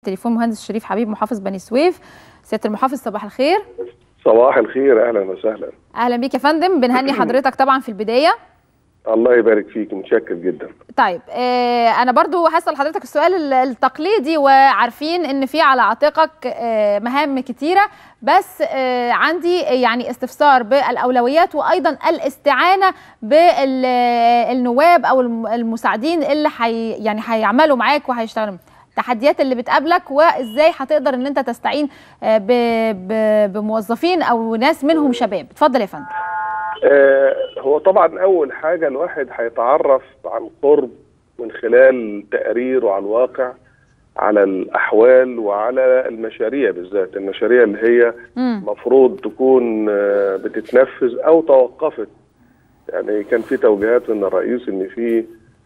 التليفون مهندس شريف حبيب محافظ بني سويف سياده المحافظ صباح الخير صباح الخير اهلا وسهلا اهلا بيك يا فندم بنهني حضرتك طبعا في البدايه الله يبارك فيك متشكر جدا طيب آه انا برضو هسال حضرتك السؤال ال- التقليدي وعارفين ان في على عاتقك آه مهام كتيره بس آه عندي يعني استفسار بالاولويات وايضا الاستعانه بالنواب او الم- المساعدين اللي حي يعني هيعملوا معاك وهيشتغلوا التحديات اللي بتقابلك وازاي هتقدر ان انت تستعين آه، ب- ب- بموظفين او ناس منهم شباب اتفضل يا فندم آه هو طبعا اول حاجه الواحد هيتعرف عن قرب من خلال تقارير وعن الواقع على الاحوال وعلى المشاريع بالذات المشاريع اللي هي مم. مفروض تكون آه، بتتنفذ او توقفت يعني كان في توجيهات من الرئيس ان في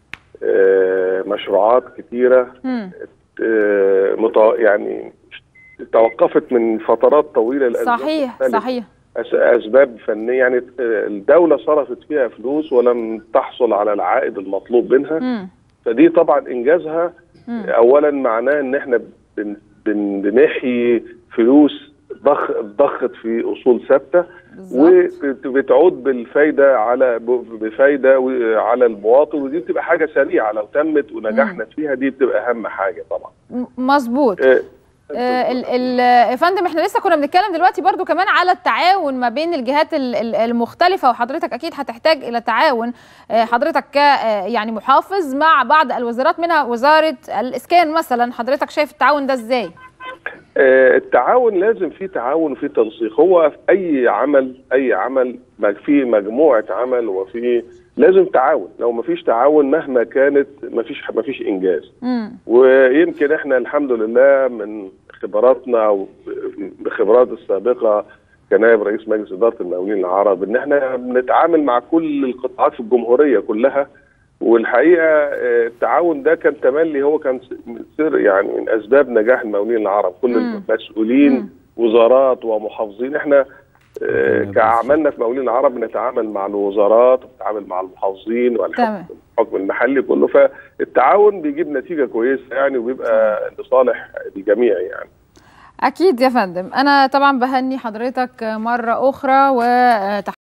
آه، مشروعات كتيره مم. آه، متو- يعني توقفت من فترات طويله لأسباب صحيح مختلفة. صحيح أس- اسباب فنيه يعني آه، الدوله صرفت فيها فلوس ولم تحصل على العائد المطلوب منها مم. فدي طبعا انجازها مم. اولا معناه ان احنا بن بن بنحيي فلوس ضخ ضخت في اصول ثابته بالظبط وبتعود بالفايده على ب- بفايده و- على المواطن ودي بتبقى حاجه سريعه لو تمت ونجحنا فيها دي بتبقى اهم حاجه طبعا م- مظبوط آه، آه، ال- ال- يا فندم احنا لسه كنا بنتكلم دلوقتي برضو كمان على التعاون ما بين الجهات ال- ال- المختلفة وحضرتك أكيد هتحتاج إلى تعاون آه، حضرتك ك آه، يعني محافظ مع بعض الوزارات منها وزارة الإسكان مثلا حضرتك شايف التعاون ده إزاي؟ آه، التعاون لازم في تعاون وفي تنسيق هو في اي عمل اي عمل ما في مجموعه عمل وفي لازم تعاون لو ما فيش تعاون مهما كانت ما فيش ما فيش انجاز مم. ويمكن احنا الحمد لله من خبراتنا وبخبرات السابقه كنائب رئيس مجلس اداره المقاولين العرب ان احنا بنتعامل مع كل القطاعات في الجمهوريه كلها والحقيقه آه، التعاون ده كان تملي هو كان سر يعني من اسباب نجاح المقاولين العرب كل مم. المسؤولين مم. وزارات ومحافظين احنا آه، كعملنا في مقاولين العرب بنتعامل مع الوزارات وبنتعامل مع المحافظين والحكم تمام. الحكم المحلي كله فالتعاون بيجيب نتيجه كويسه يعني وبيبقى لصالح الجميع يعني أكيد يا فندم أنا طبعا بهني حضرتك مرة أخرى وتحية